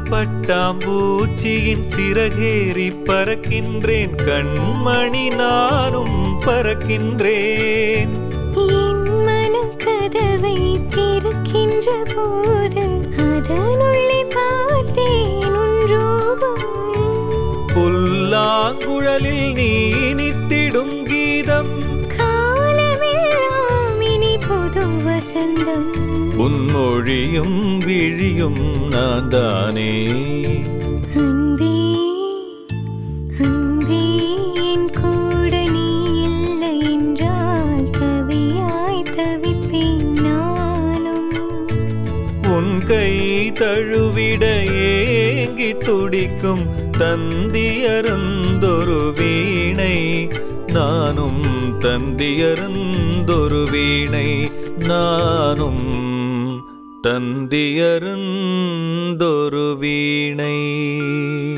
பட்டாம்பூச்சியின் சிறகேறி பறக்கின்றேன் கண்மணி நானும் பறக்கின்றேன் என் மனக்கதவை திறக்கின்ற போது அதனுள்ளே பார்த்தேன் உன் ரூபம் புல்லாங்குழலில் நீ நித்திடும் கீதம் காலமெல்லாம் இனி புது வசந்தம் உன்மொழியும் விழியும் நான் தானே அன்பே அன்பே என் கூட நீ இல்லை என்றால் தவியாய் தவிப்பேன் நானும் உன் கை தழுவிட ஏங்கி துடிக்கும் தந்தியருந்தொரு வீணை நானும் தந்தியருந்தொரு வீணை நானும் தந்தியருந்தொரு வீணை